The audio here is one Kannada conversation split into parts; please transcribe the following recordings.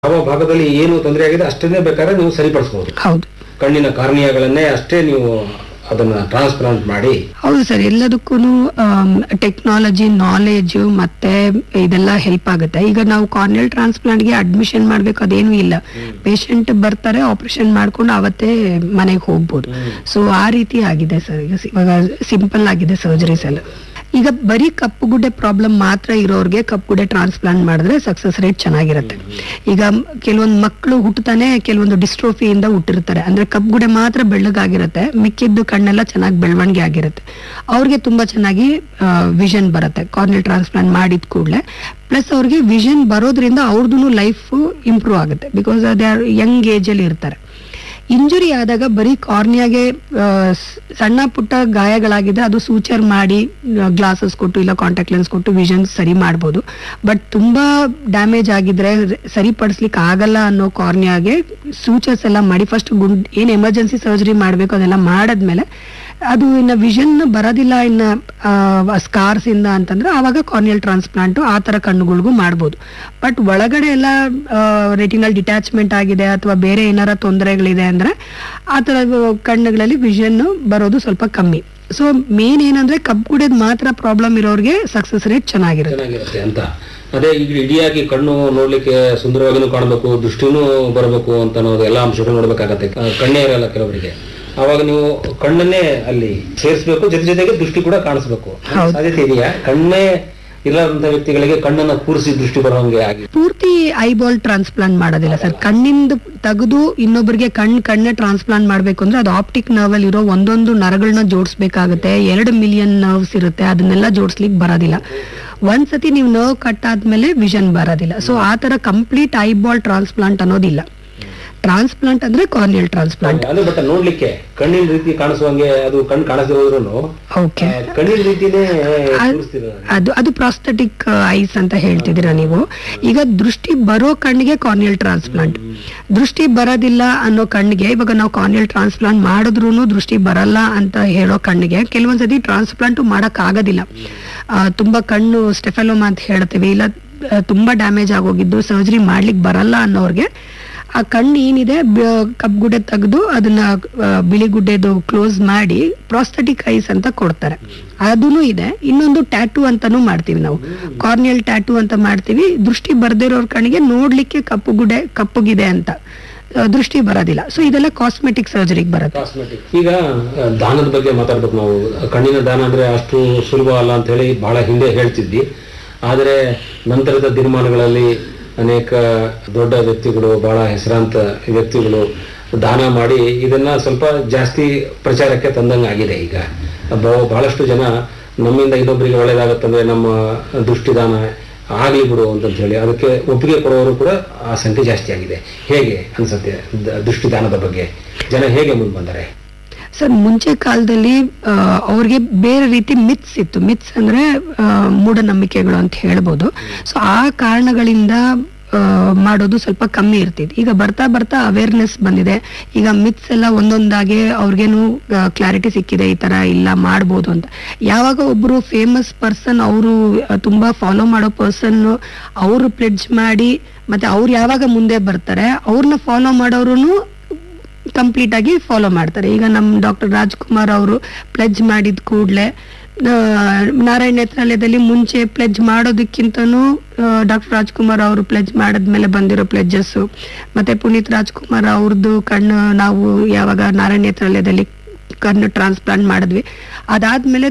ಯಾವ ಭಾಗದಲ್ಲಿ ಏನು ತೊಂದರೆ ಆಗಿದೆ ಅಷ್ಟನ್ನೇ ಬೇಕಾದ್ರೆ ನೀವು ಸರಿಪಡಿಸಬಹುದು ಹೌದು ಕಣ್ಣಿನ ಕಾರ್ನಿಯಾಗಳನ್ನೇ ಅಷ್ಟೇ ನೀವು ಅದನ್ನ ಟ್ರಾನ್ಸ್ಪ್ಲಾಂಟ್ ಮಾಡಿ ಹೌದು ಸರ್ ಎಲ್ಲದಕ್ಕೂ ಟೆಕ್ನಾಲಜಿ ನಾಲೆಜು ಮತ್ತೆ ಇದೆಲ್ಲ ಹೆಲ್ಪ್ ಆಗುತ್ತೆ ಈಗ ನಾವು ಕಾರ್ನಿಯಲ್ ಟ್ರಾನ್ಸ್ಪ್ಲಾಂಟ್ಗೆ ಅಡ್ಮಿಷನ್ ಮಾಡ್ಬೇಕು ಅದೇನು ಇಲ್ಲ ಪೇಷಂಟ್ ಬರ್ತಾರೆ ಆಪರೇಷನ್ ಮಾಡ್ಕೊಂಡು ಅವತ್ತೇ ಮನೆಗೆ ಹೋಗ್ಬೋದು ಸೊ ಆ ರೀತಿ ಆಗಿದೆ ಸರ್ ಈಗ ಸಿ- ಇವಾಗ ಸಿಂಪಲ್ ಆಗಿದೆ ಸರ್ಜರೀಸ್ ಎಲ್ಲ ಈಗ ಬರೀ ಕಪ್ಪುಗುಡ್ಡೆ ಪ್ರಾಬ್ಲಮ್ ಮಾತ್ರ ಇರೋರಿಗೆ ಕಪ್ಪುಗುಡ್ಡೆ ಟ್ರಾನ್ಸ್ಪ್ಲಾಂಟ್ ಮಾಡಿದ್ರೆ ಸಕ್ಸಸ್ ರೇಟ್ ಚೆನ್ನಾಗಿರುತ್ತೆ ಈಗ ಕೆಲವೊಂದು ಮಕ್ಕಳು ಹುಟ್ಟತಾನೆ ಕೆಲವೊಂದು ಡಿಸ್ಟ್ರೋಫಿಯಿಂದ ಹುಟ್ಟಿರ್ತಾರೆ ಅಂದ್ರೆ ಕಪ್ಪುಗುಡ್ಡೆ ಮಾತ್ರ ಬೆಳ್ಳಗಾಗಿರುತ್ತೆ ಮಿಕ್ಕಿದ್ದು ಕಣ್ಣೆಲ್ಲ ಚೆನ್ನಾಗಿ ಬೆಳವಣಿಗೆ ಆಗಿರುತ್ತೆ ಅವ್ರಿಗೆ ತುಂಬಾ ಚೆನ್ನಾಗಿ ವಿಷನ್ ಬರುತ್ತೆ ಕಾರ್ನಿಯಲ್ ಟ್ರಾನ್ಸ್ಪ್ಲಾಂಟ್ ಮಾಡಿದ ಕೂಡಲೇ ಪ್ಲಸ್ ಅವ್ರಿಗೆ ವಿಷನ್ ಬರೋದ್ರಿಂದ ಅವ್ರದ್ದು ಲೈಫ್ ಇಂಪ್ರೂವ್ ಆಗುತ್ತೆ ಬಿಕಾಸ್ ಅದೇ ಯಂಗ್ ಏಜ್ ಅಲ್ಲಿ ಇರ್ತಾರೆ ಇಂಜುರಿ ಆದಾಗ ಬರೀ ಕಾರ್ನಿಯಾಗೆ ಆ, ಸ್- ಸಣ್ಣ ಪುಟ್ಟ ಗಾಯಗಳಾಗಿದೆ ಅದು ಸೂಚರ್ ಮಾಡಿ ಗ್ಲಾಸಸ್ ಕೊಟ್ಟು ಇಲ್ಲ ಕಾಂಟ್ಯಾಕ್ಟ್ ಲೆನ್ಸ್ ಕೊಟ್ಟು ವಿಷನ್ ಸರಿ ಮಾಡ್ಬೋದು ಬಟ್ ತುಂಬಾ ಡ್ಯಾಮೇಜ್ ಆಗಿದ್ರೆ ರ- ಸರಿಪಡಿಸ್ಲಿಕ್ಕೆ ಆಗಲ್ಲ ಅನ್ನೋ ಕಾರ್ನಿಯಾಗೆ ಸೂಚರ್ಸ್ ಎಲ್ಲ ಮಾಡಿ ಫಸ್ಟ್ ಗುಂಡ್ ಏನ್ ಎಮರ್ಜೆನ್ಸಿ ಸರ್ಜರಿ ಮಾಡಬೇಕು ಅದೆಲ್ಲ ಮಾಡಾದ್ಮೇಲೆ ಅದು ಇನ್ನ ವಿಷನ್ ಬರೋದಿಲ್ಲ ಇನ್ನ ಸ್ಕಾರ್ಸ್ ಇಂದ ಅಂತಂದ್ರೆ ಆವಾಗ ಕಾರ್ನಿಯಲ್ ಟ್ರಾನ್ಸ್ಪ್ಲಾಂಟ್ ಆ ತರ ಕಣ್ಣುಗಳಿಗೂ ಮಾಡ್ಬೋದು ಬಟ್ ಒಳಗಡೆ ಎಲ್ಲ ರೆಟಿನಲ್ ಡಿಟ್ಯಾಚ್ಮೆಂಟ್ ಆಗಿದೆ ಅಥವಾ ಬೇರೆ ಏನಾರ ತೊಂದರೆಗಳಿದೆ ಅಂದ್ರೆ ಆ ತರ ಕಣ್ಣುಗಳಲ್ಲಿ ವಿಷನ್ ಬರೋದು ಸ್ವಲ್ಪ ಕಮ್ಮಿ ಸೊ ಮೇನ್ ಏನಂದ್ರೆ ಕಬ್ಬು ಕುಡಿಯೋದು ಮಾತ್ರ ಪ್ರಾಬ್ಲಮ್ ಇರೋರಿಗೆ ಸಕ್ಸಸ್ ರೇಟ್ ಚೆನ್ನಾಗಿರುತ್ತೆ ಚೆನ್ನಾಗಿರುತ್ತೆ ಅಂತ ಅದೇ ಈಗ ಇಡಿಯಾಗಿ ಕಣ್ಣು ನೋಡ್ಲಿಕ್ಕೆ ಸುಂದರವಾಗಿನೂ ಕಾಣಬೇಕು ದೃಷ್ಟಿನೂ ಬರಬೇಕು ಅಂತ ಅನ್ನೋದು ಎಲ್ಲ ಅಂಶಗಳು ನೋಡ್ಬೇಕಾಗತ್ತೆ ಆ, ಕಣ್ಣೇ ಇರಲ್ಲ ಕೆಲವರಿಗೆ ಅವಾಗ ನೀವು ಕಣ್ಣನ್ನೇ ಅಲ್ಲಿ ಸೇರಿಸ್ಬೇಕು ಜೊತೆ ಜೊತೆಗೆ ದೃಷ್ಟಿ ಕೂಡ ಕಾಣಿಸ್ಬೇಕು ಹೌದು. ಸಾಧ್ಯತೆ ಇದೆಯಾ ಕಣ್ಣೇ ಇಲ್ಲದಂತ ವ್ಯಕ್ತಿಗಳಿಗೆ ಕಣ್ಣನ್ನ ಕೂರಿಸಿ ದೃಷ್ಟಿ ಬರೋಂಗೆ ಆಗಿ ಪೂರ್ತಿ ಐಬಾಲ್ ಟ್ರಾನ್ಸ್ಪ್ಲಾಂಟ್ ಮಾಡೋದಿಲ್ಲ ಸರ್ ಕಣ್ಣಿಂದ ತೆಗೆದು ಇನ್ನೊಬ್ಬರಿಗೆ ಕಣ್ ಕಣ್ಣೆ ಟ್ರಾನ್ಸ್ಪ್ಲಾಂಟ್ ಮಾಡ್ಬೇಕು ಅಂದ್ರೆ ಅದು ಆಪ್ಟಿಕ್ ನರ್ವ್ ಅಲ್ಲಿ ಇರೋ ಒಂದೊಂದು ನರಗಳನ್ನ ಜೋಡಿಸ್ಬೇಕಾಗುತ್ತೆ ಎರಡು ಮಿಲಿಯನ್ ನರ್ವ್ಸ್ ಇರುತ್ತೆ ಅದನ್ನೆಲ್ಲ ಜೋಡಿಸ್ಲಿಕ್ಕೆ ಬರೋದಿಲ್ಲ ಒಂದ್ಸತಿ ನೀವು ನರ್ವ್ ಕಟ್ ಆದ್ಮೇಲೆ ವಿಷನ್ ಬರೋದಿಲ್ಲ ಸೊ ಆ ತರ ಕಂಪ್ಲೀಟ್ ಐಬಾಲ್ ಟ್ರಾನ್ಸ್ಪ್ಲಾಂಟ್ ಅನ್ನೋದಿಲ್ಲ ಟ್ರಾನ್ಸ್ಪ್ಲಾಂಟ್ ಅಂದ್ರೆ ಕಾರ್ನಿಯಲ್ ಟ್ರಾನ್ಸ್ಪ್ಲಾಂಟ್ ಅದು ಬಟ್ ನೋಡ್ಲಿಕ್ಕೆ ಕಣ್ಣಿನ ರೀತಿ ಕಾಣಿಸುವಂಗೆ ಅದು ಕಣ್ಣು ಕಾಣಿಸಿರೋದ್ರೂ ಓಕೆ ಕಣ್ಣಿನ ರೀತಿನೇ ಕೂರಿಸ್ತಿರೋದು ಅದು ಅದು ಪ್ರಾಸ್ಥೆಟಿಕ್ ಐಸ್ ಅಂತ ಹೇಳ್ತಿದ್ದೀರಾ ನೀವು ಈಗ ದೃಷ್ಟಿ ಬರೋ ಕಣ್ಣಿಗೆ ಕಾರ್ನಿಯಲ್ ಟ್ರಾನ್ಸ್ಪ್ಲಾಂಟ್ ದೃಷ್ಟಿ ಬರೋದಿಲ್ಲ ಅನ್ನೋ ಕಣ್ಣಿಗೆ ಇವಾಗ ನಾವು ಕಾರ್ನಿಯಲ್ ಟ್ರಾನ್ಸ್ಪ್ಲಾಂಟ್ ಮಾಡಿದ್ರು ದೃಷ್ಟಿ ಬರಲ್ಲ ಅಂತ ಹೇಳೋ ಕಣ್ಣಿಗೆ ಕೆಲವೊಂದ್ಸತಿ ಟ್ರಾನ್ಸ್ಪ್ಲಾಂಟ್ ಮಾಡಕ್ ಆಗೋದಿಲ್ಲ ಆ, ತುಂಬಾ ಕಣ್ಣು ಸ್ಟೆಫೆಲೋಮಾ ಅಂತ ಹೇಳ್ತೀವಿ ಇಲ್ಲ ಆ, ತುಂಬಾ ಡ್ಯಾಮೇಜ್ ಆಗೋಗಿದ್ದು ಸರ್ಜರಿ ಮಾಡ್ಲಿಕ್ಕೆ ಬರಲ್ಲ ಅನ್ನೋರ್ಗೆ ಆ ಕಣ್ಣು ಏನಿದೆ ಕಬ್ಗುಡ್ಡೆ ತೆಗೆದು ಅದನ್ನ ಆ, ಬಿಳಿ ಗುಡ್ಡೆದು ಕ್ಲೋಸ್ ಮಾಡಿ ಪ್ರಾಸ್ಥೆಟಿಕ್ ಐಸ್ ಅಂತ ಕೊಡ್ತಾರೆ ಅದೂ ಇದೆ ಇನ್ನೊಂದು ಟ್ಯಾಟೂ ಅಂತಾನೂ ಮಾಡ್ತೀವಿ ನಾವು ಕಾರ್ನಿಯಲ್ ಟ್ಯಾಟೂ ಅಂತ ಮಾಡ್ತೀವಿ ದೃಷ್ಟಿ ಬರ್ದೇ ಇರೋರ್ ಕಣ್ಣಿಗೆ ನೋಡ್ಲಿಕ್ಕೆ ಕಪ್ಪು ಗುಡ್ಡೆ ಕಪ್ಪುಗಿದೆ ಅಂತ ಆ, ದೃಷ್ಟಿ ಬರೋದಿಲ್ಲ ಸೊ ಇದೆಲ್ಲ ಕಾಸ್ಮೆಟಿಕ್ ಸರ್ಜರಿಗೆ ಬರುತ್ತೆ ಕಾಸ್ಮೆಟಿಕ್ ಈಗ ಆ, ದಾನದ ಬಗ್ಗೆ ಮಾತಾಡ್ಬೇಕು ನಾವು ಕಣ್ಣಿನ ದಾನ ಅಂದ್ರೆ ಅಷ್ಟು ಸುಲಭ ಅಲ್ಲ ಅಂತ ಹೇಳಿ ಬಹಳ ಹಿಂದೆ ಹೇಳ್ತಿದ್ವಿ ಆದರೆ ನಂತರದ ದಿನಮಾನಗಳಲ್ಲಿ ಅನೇಕ ದೊಡ್ಡ ವ್ಯಕ್ತಿಗಳು ಬಹಳ ಹೆಸರಾಂತ ವ್ಯಕ್ತಿಗಳು ದಾನ ಮಾಡಿ ಇದನ್ನ ಸ್ವಲ್ಪ ಜಾಸ್ತಿ ಪ್ರಚಾರಕ್ಕೆ ತಂದಂಗೆ ಆಗಿದೆ ಈಗ ಬ- ಬಹಳಷ್ಟು ಜನ ನಮ್ಮಿಂದ ಇನ್ನೊಬ್ಬರಿಗೆ ಒಳ್ಳೇದಾಗತ್ತಂದ್ರೆ ನಮ್ಮ ದೃಷ್ಟಿದಾನ ಆಗ್ಲಿ ಬಿಡು ಅಂತಂತ ಹೇಳಿ ಅದಕ್ಕೆ ಒಪ್ಪಿಗೆ ಕೊಡುವವರು ಕೂಡ ಆ ಸಂಖ್ಯೆ ಜಾಸ್ತಿ ಆಗಿದೆ ಹೇಗೆ ಅನ್ಸುತ್ತೆ ದ- ದೃಷ್ಟಿದಾನದ ಬಗ್ಗೆ ಜನ ಹೇಗೆ ಮುಂದೆ ಬಂದರೆ ಸರ್ ಮುಂಚೆ ಕಾಲದಲ್ಲಿ ಆ, ಅವ್ರಿಗೆ ಬೇರೆ ರೀತಿ ಮಿತ್ಸ್ ಇತ್ತು ಮಿತ್ಸ್ ಅಂದ್ರೆ ಆ, ಮೂಢನಂಬಿಕೆಗಳು ಅಂತ ಹೇಳ್ಬೋದು ಸೊ ಆ ಕಾರಣಗಳಿಂದ ಆ, ಮಾಡೋದು ಸ್ವಲ್ಪ ಕಮ್ಮಿ ಇರ್ತಿತ್ತು ಈಗ ಬರ್ತಾ ಬರ್ತಾ ಅವೇರ್ನೆಸ್ ಬಂದಿದೆ ಈಗ ಮಿತ್ಸ್ ಎಲ್ಲ ಒಂದೊಂದಾಗೆ ಅವ್ರಿಗೇನು ಕ್ಲಾರಿಟಿ ಸಿಕ್ಕಿದೆ ಈ ತರ ಇಲ್ಲ ಮಾಡ್ಬೋದು ಅಂತ ಯಾವಾಗ ಒಬ್ರು ಫೇಮಸ್ ಪರ್ಸನ್ ಅವರು ತುಂಬಾ ಫಾಲೋ ಮಾಡೋ ಪರ್ಸನ್ ಅವರು ಪ್ಲೆಡ್ಜ್ ಮಾಡಿ ಮತ್ತೆ ಅವ್ರು ಯಾವಾಗ ಮುಂದೆ ಬರ್ತಾರೆ ಅವ್ರನ್ನ ಫಾಲೋ ಮಾಡೋರು ಕಂಪ್ಲೀಟ್ ಆಗಿ ಫಾಲೋ ಮಾಡ್ತಾರೆ ಈಗ ನಮ್ಮ ಡಾಕ್ಟರ್ ರಾಜ್ಕುಮಾರ್ ಅವರು ಪ್ಲೆಜ್ ಮಾಡಿದ ಕೂಡಲೇ ನಾರಾಯಣ ನೇತ್ರಾಲಯದಲ್ಲಿ ಮುಂಚೆ ಪ್ಲೆಜ್ ಮಾಡೋದಕ್ಕಿಂತನೂ ಡಾಕ್ಟರ್ ರಾಜ್ಕುಮಾರ್ ಅವರು ಪ್ಲೆಜ್ ಮಾಡಿದ್ಮೇಲೆ ಬಂದಿರೋ ಪ್ಲೆಜ್ಜಸ್ ಮತ್ತೆ ಪುನೀತ್ ರಾಜ್ಕುಮಾರ್ ಅವ್ರದ್ದು ಕಣ್ಣು ನಾವು ಯಾವಾಗ ನಾರಾಯಣ ನೇತ್ರಾಲಯದಲ್ಲಿ ಕಣ್ಣು ಟ್ರಾನ್ಸ್ಪ್ಲಾಂಟ್ ಮಾಡಿದ್ವಿ ಅದಾದ್ಮೇಲೆ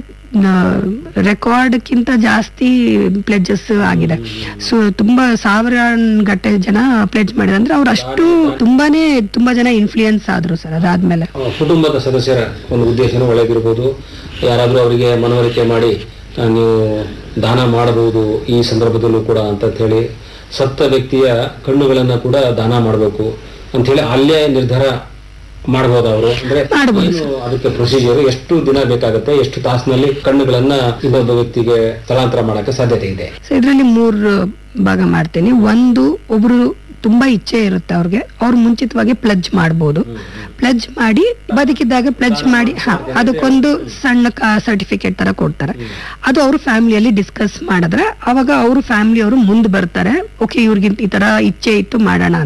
ರೆಕಾರ್ಡ್ಕ್ಕಿಂತ ಜಾಸ್ತಿ ಪ್ಲೆಜಸ್ ಆಗಿದೆ ಸೊ ತುಂಬಾ ಸಾವಿರ ಗಟ್ಟೆ ಜನ ಪ್ಲೆಜ್ ಮಾಡಿದ್ರೆ ಅಂದ್ರೆ ಅವ್ರು ಅಷ್ಟು ತುಂಬಾನೇ ತುಂಬಾ ಜನ ಇನ್ಫ್ಲೂಯೆನ್ಸ್ ಆದ್ರು ಸರ್ ಅದಾದ್ಮೇಲೆ ಆ, ಕುಟುಂಬದ ಸದಸ್ಯರ ಒಂದು ಉದ್ದೇಶನೂ ಒಳಗಿರ್ಬೋದು ಯಾರಾದರೂ ಅವರಿಗೆ ಮನವರಿಕೆ ಮಾಡಿ ಆ, ನೀವು ದಾನ ಮಾಡಬಹುದು ಈ ಸಂದರ್ಭದಲ್ಲೂ ಕೂಡ ಅಂತ ಹೇಳಿ ಸತ್ತ ವ್ಯಕ್ತಿಯ ಕಣ್ಣುಗಳನ್ನ ಕೂಡ ದಾನ ಮಾಡಬೇಕು ಅಂತ ಹೇಳಿ ಅಲ್ಲೇ ನಿರ್ಧಾರ ಮಾಡಬಹುದು ಅವರು ಅಂದ್ರೆ ಮಾಡ್ಬೋದು ಏನು ಅದಕ್ಕೆ ಪ್ರೊಸೀಜರ್ ಎಷ್ಟು ದಿನ ಬೇಕಾಗುತ್ತೆ ಎಷ್ಟು ತಾಸಿನಲ್ಲಿ ಕಣ್ಣುಗಳನ್ನ ಇನ್ನೊಬ್ಬ ವ್ಯಕ್ತಿಗೆ ಸ್ಥಳಾಂತರ ಮಾಡಕ್ಕೆ ಸಾಧ್ಯತೆ ಇದೆ ಸೊ ಇದರಲ್ಲಿ ಮೂರು ಭಾಗ ಮಾಡ್ತೀನಿ ಒಂದು ಒಬ್ರು ತುಂಬಾ ಇಚ್ಛೆ ಇರುತ್ತೆ ಅವ್ರಿಗೆ ಅವ್ರು ಮುಂಚಿತವಾಗಿ ಪ್ಲಜ್ ಮಾಡ್ಬೋದು ಪ್ಲಜ್ ಮಾಡಿ ಬದುಕಿದ್ದಾಗ ಪ್ಲಜ್ ಮಾಡಿ ಹಾ ಅದಕ್ಕೊಂದು ಸಣ್ಣ ಸರ್ಟಿಫಿಕೇಟ್ ತರ ಕೊಡ್ತಾರೆ ಅದು ಅವರು ಫ್ಯಾಮಿಲಿಯಲ್ಲಿ ಡಿಸ್ಕಸ್ ಮಾಡಿದ್ರೆ ಅವಾಗ ಅವರು ಫ್ಯಾಮಿಲಿ ಅವರು ಮುಂದೆ ಬರ್ತಾರೆ ಓಕೆ ಇವ್ರಿಗೆ ಈ ತರ ಇಚ್ಛೆ ಇತ್ತು ಮಾಡೋಣ ಅಂತ